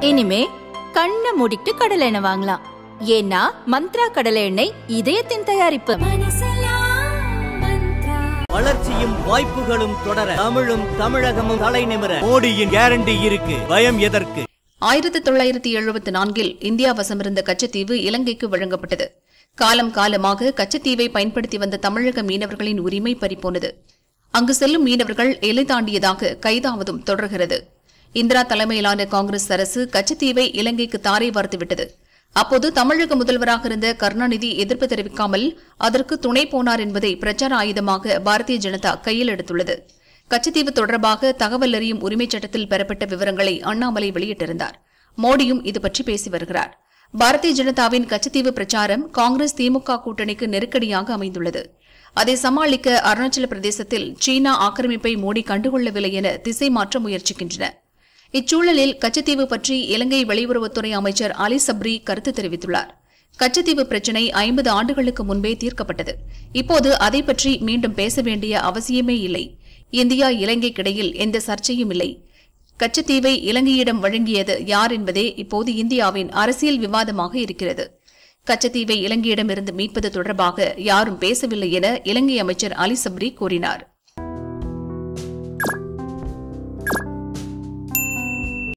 இனிமே கண்ணை மூடிட்டு கடலை எண்ணெய் வாங்கலாம் ஏன்னா மந்த்ரா கடலை எண்ணெய் இதயத்தின் தயாரிப்பு வளர்ச்சியும் வாய்ப்புகளும் தொடர தமிழும் தமிழகமும் தலை நிமிர மோடியின் கேரண்டி இருக்கு பயம் எதற்கு ஆயிரத்தி தொள்ளாயிரத்தி எழுபத்தி நான்கில் இந்தியா வசமிருந்த கச்சத்தீவு இலங்கைக்கு வழங்கப்பட்டது காலம் காலமாக கச்சத்தீவை பயன்படுத்தி வந்த தமிழக மீனவர்களின் உரிமை பறிபோனது அங்கு செல்லும் மீனவர்கள் எல்லை தாண்டியதாக கைதாவதும் தொடர்கிறது இந்திரா தலைமையிலான காங்கிரஸ் அரசு கச்சத்தீவை இலங்கைக்கு தாரை வார்த்துவிட்டது அப்போது தமிழக முதல்வராக இருந்த கருணாநிதி எதிர்ப்பு தெரிவிக்காமல் அதற்கு துணை போனார் என்பதை பிரச்சார ஆயுதமாக பாரதிய ஜனதா கையில் எடுத்துள்ளது கச்சத்தீவு தொடர்பாக தகவல் அறியும் உரிமைச் சட்டத்தில் பெறப்பட்ட விவரங்களை அண்ணாமலை வெளியிட்டிருந்தார் மோடியும் இது பற்றி பேசி வருகிறார் பாரதிய ஜனதாவின் கச்சத்தீவு பிரச்சாரம் காங்கிரஸ் திமுக கூட்டணிக்கு நெருக்கடியாக அமைந்துள்ளது அதை சமாளிக்க அருணாச்சல பிரதேசத்தில் சீனா ஆக்கிரமிப்பை மோடி கண்டுகொள்ளவில்லை என திசை மாற்ற முயற்சிக்கின்றன இச்சூழலில் கச்சத்தீவு பற்றி இலங்கை வெளியுறவுத்துறை அமைச்சர் அலி சப்ரி கருத்து தெரிவித்துள்ளார் கச்சத்தீவு பிரச்சினை ஐம்பது ஆண்டுகளுக்கு முன்பே தீர்க்கப்பட்டது இப்போது அதை பற்றி மீண்டும் பேச வேண்டிய அவசியமே இல்லை இந்தியா இலங்கைக்கிடையில் எந்த சர்ச்சையும் இல்லை கச்சத்தீவை இலங்கையிடம் வழங்கியது யார் என்பதே இப்போது இந்தியாவின் அரசியல் விவாதமாக இருக்கிறது கச்சத்தீவை இலங்கையிடமிருந்து மீட்பது தொடர்பாக யாரும் பேசவில்லை என இலங்கை அமைச்சர் அலி சப்ரி கூறினார்